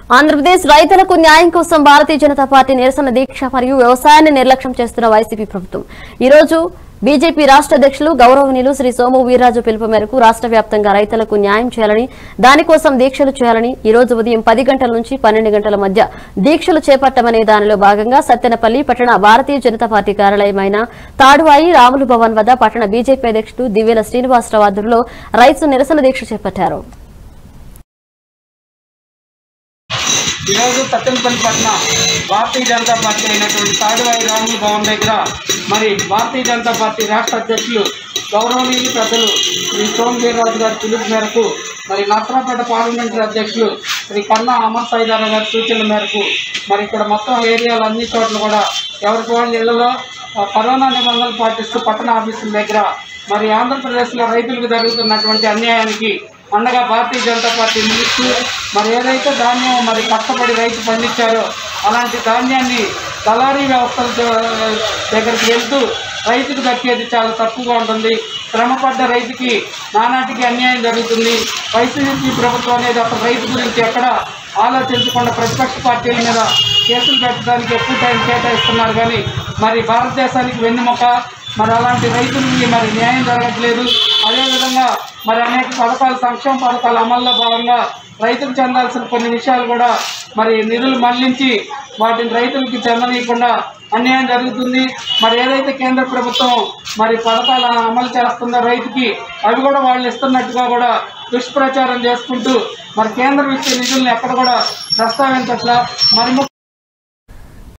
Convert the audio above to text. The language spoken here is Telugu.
ఆంధ్రప్రదేశ్ రైతులకు న్యాయం కోసం భారతీయ జనతా పార్టీ నిరసన దీక్ష మరియు వ్యవసాయాన్ని నిర్లక్ష్యం చేస్తున్న వైసీపీ ప్రభుత్వం ఈ రోజు బీజేపీ రాష్ట్ర అధ్యక్షులు గౌరవనీయులు శ్రీ సోము వీర్రాజు పిలుపు మేరకు రాష్ట్ర వ్యాప్తంగా రైతులకు న్యాయం చేయాలని దానికోసం దీక్షలు చేయాలని ఈ రోజు ఉదయం పది గంటల నుంచి పన్నెండు గంటల మధ్య దీక్షలు చేపట్టమనే దానిలో భాగంగా సత్తెనపల్లి పట్టణ భారతీయ జనతా పార్టీ కార్యాలయమైన తాడువాయి రాములు భవన్ వద్ద పట్టణ బీజేపీ అధ్యక్షుడు దివ్యల శ్రీనివాసరావు ఆధ్వర్యంలో రైతు నిరసన దీక్ష చేపట్టారు ఈరోజు సత్తెనపల్లి పట్ల భారతీయ జనతా పార్టీ అయినటువంటి తాడువాయి రాములు భవన్ దగ్గర మరి భారతీయ జనతా పార్టీ రాష్ట్ర అధ్యక్షులు గౌరవనీయులు పెద్దలు శ్రీ సోమ్ వీర్రాజు గారి పిలుపు మేరకు మరి నర్సరాపేట పార్లమెంటరీ అధ్యక్షులు శ్రీ కన్నా అమర్ సాయిదారా గారి సూచనల మేరకు మరి ఇక్కడ మొత్తం ఏరియాలు అన్ని చోట్ల కూడా ఎవరికి వాళ్ళ ఇళ్లలో ఆ, కరోనా నిబంధనలు పాటిస్తూ పట్టణ ఆఫీసుల దగ్గర మరి ఆంధ్రప్రదేశ్లో రైతులకు జరుగుతున్నటువంటి అన్యాయానికి అండగా భారతీయ జనతా పార్టీ నిలుస్తూ మరి ఏదైతే ధాన్యం మరి కష్టపడి రైతు పండించారో అలాంటి ధాన్యాన్ని దళారీ వ్యవస్థల ద- దగ్గరికి వెళ్తూ రైతుకు దక్కేది చాలా తక్కువగా ఉంటుంది శ్రమపడ్డ రైతుకి నానాటికి అన్యాయం జరుగుతుంది వైసీపీ ప్రభుత్వం అనేది అసలు రైతు గురించి ఎక్కడ ఆలోచించకుండా ప్రతిపక్ష పార్టీల మీద కేసులు పెట్టడానికి ఎక్కువ టైం కేటాయిస్తున్నారు కానీ మరి భారతదేశానికి వెన్నెముక మరి అలాంటి రైతులకి మరి న్యాయం జరగట్లేదు అదేవిధంగా మరి అనేక పథకాలు సంక్షేమ పథకాల అమల్లో భాగంగా రైతులకు చెందాల్సిన కొన్ని విషయాలు కూడా మరి నిధులు మళ్లించి వాటిని రైతులకి చెందనీయకుండా అన్యాయం జరుగుతుంది మరి ఏదైతే కేంద్ర ప్రభుత్వం మరి పథకాలు అమలు చేస్తుందో రైతుకి అవి కూడా వాళ్ళు ఇస్తున్నట్టుగా కూడా దుష్ప్రచారం చేసుకుంటూ మరి కేంద్రం ఇచ్చే నిధులను ఎక్కడ కూడా ప్రస్తావించట్లా మరి ము-